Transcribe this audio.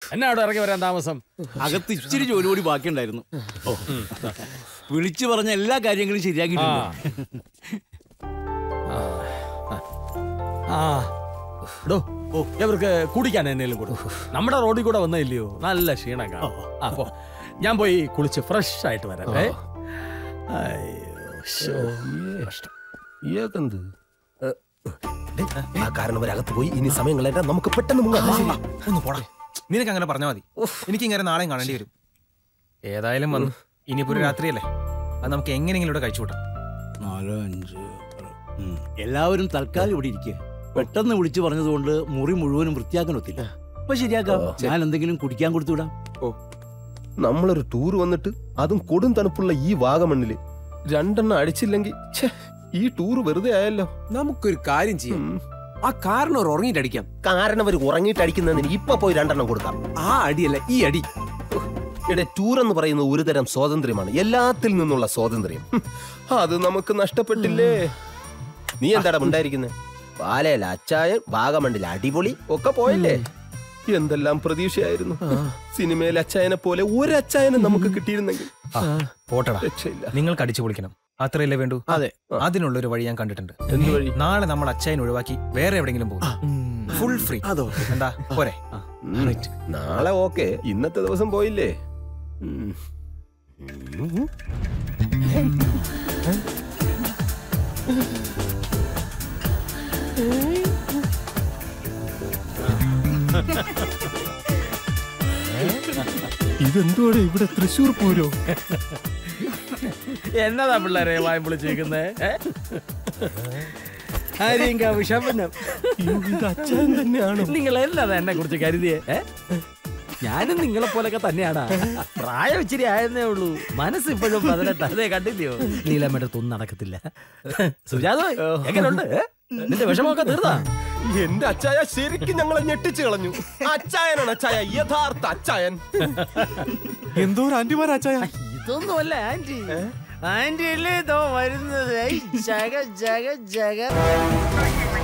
എന്നാടോ ഇറങ്ങി വരാൻ താമസം അകത്ത് ഇച്ചിരി ജോലി കൂടി ബാക്കിയുണ്ടായിരുന്നു ഓ. വിളിച്ചു പറഞ്ഞ എല്ലാ കാര്യങ്ങളും ശരിയാക്കിയിട്ടുണ്ട് ആ ഡോ ഓ ഇവർക്ക് കുടിക്കാൻ എന്നേലും കൊടുക്കും നമ്മുടെ റോഡിൽ കൂടെ വന്നില്ലയോ നല്ല ക്ഷീണം കാണും അപ്പോ ഞാൻ പോയി കുളിച്ച് ഫ്രഷ് ആയിട്ട് വരാം ഏ? അയ്യോ, ശ്ശോ. ഇയാൾക്കെന്ത് ഏ, ഏ, ആ കാരണവരകത്ത് പോയി ഇനി സമയം കളയാൻ നമുക്ക് പെട്ടെന്ന് മുങ്ങാം ശരി. ഒന്ന് പോടാ നിനക്ക് അങ്ങനെ പറഞ്ഞാൽ മതി എനിക്ക് ഇങ്ങനെ നാളെയും കാണേണ്ടി വരും ഏതായാലും വന്നു ഇനിയിപ്പോ ഒരു രാത്രിയല്ലേ അത് നമുക്ക് എങ്ങനെയെങ്കിലും ഇവിടെ കഴിച്ചു കൂട്ടാം നാല് അഞ്ച് ആറ്. ഉം. എല്ലാവരും തൽക്കാലം ഇവിടെ ഇരിക്കുക പെട്ടെന്ന് വിളിച്ചു പറഞ്ഞതുകൊണ്ട് മുറി മുഴുവനും വൃത്തിയാക്കാൻ ഒത്തില്ല അപ്പൊ ശരിയാക്കാം ഞാൻ എന്തെങ്കിലും കുടിക്കാൻ കൊടുത്തുവിടാം നമ്മളൊരു ടൂർ വന്നിട്ട് അതും കൊടും തണുപ്പുള്ള ഈ വാഗമണ്ണില് രണ്ടെണ്ണം അടിച്ചില്ലെങ്കിൽ ഛേ, ഈ ടൂർ വെറുതെ ആയല്ലോ നമുക്കൊരു കാര്യം ചെയ്യാം ഉം. ആ കാരണം ഒരു ഉറങ്ങിയിട്ട് അടിക്കാം കാരണവർ ഉറങ്ങിയിട്ട് അടിക്കുന്നതിന് ഇപ്പൊ പോയി രണ്ടെണ്ണം കൊടുക്കാം ആ അടിയല്ല ഈ അടി ഇവിടെ ടൂർ എന്ന് പറയുന്നത് ഒരു തരം സ്വാതന്ത്ര്യമാണ് എല്ലാത്തിൽ നിന്നുള്ള സ്വാതന്ത്ര്യം ഹും, അത് നമുക്ക് നഷ്ടപ്പെട്ടില്ലേ നീ എന്താടാ ഉണ്ടായിരിക്കുന്നത് പാലയിൽ അച്ചായൻ വാഗമണ്ണിൽ അടിപൊളി ഒക്കെ പോയില്ലേ എന്തെല്ലാം പ്രതീക്ഷയായിരുന്നു സിനിമയിലെ അച്ചായനെ പോലെ ഒരു അച്ചായനെ നമുക്ക് കിട്ടിയിരുന്നെങ്കിൽ പോട്ടടാ രക്ഷയില്ല നിങ്ങൾക്ക് അടിച്ചു പൊളിക്കണം അത്രയല്ലേ വേണ്ടൂ അതെ അതിനുള്ള ഒരു വഴി ഞാൻ കണ്ടിട്ടുണ്ട് എന്ത് വഴി നാളെ നമ്മൾ അച്ചായൻ ഒഴിവാക്കി വേറെ എവിടെങ്കിലും പോകും ഫുൾ ഫ്രീ അതോ എന്താ പോരെ ഉം. നാളെ ഓക്കെ ഇന്നത്തെ ദിവസം പോയില്ലേ ഉം. ഇതെന്തോടെ ഇവിടെ തൃശൂർ പൂരോ എന്നതാ പിള്ളേരെ വായം വിളിച്ചിരിക്കുന്നേ ആര്യങ്കാവ് ശമനം ഇത് അച്ഛൻ തന്നെയാണോ നിങ്ങൾ എന്നതാ എന്നെ കുറിച്ച് കരുതിയേ ഏ? ഞാനും നിങ്ങളെ പോലൊക്കെ തന്നെയാടാ പ്രായം ഇച്ചിരി ആയെന്നേ ഉള്ളൂ മനസ്സ് ഇപ്പോഴും പതിനെട്ട് അതേ കണ്ടില്ലയോ നീലമ്മയുടെ തുന്ന് നടക്കത്തില്ല സുജാത എങ്ങനെയുണ്ട് ഏ? നിന്റെ വിഷമമൊക്കെ തീർന്നാ എന്റെ അച്ചായ ശരിക്കും ഞങ്ങളെ ഞെട്ടിച്ചു കളഞ്ഞു അച്ചായനാണ് അച്ചായ യഥാർത്ഥ അച്ചായൻ എന്തോ ഒരു ആന്റിമാരാച്ചായ ഇതൊന്നുമല്ല ആന്റി ആന്റി അല്ലേ ഇതോ വരുന്നത് ഐ, ജഗ ജഗ ജഗ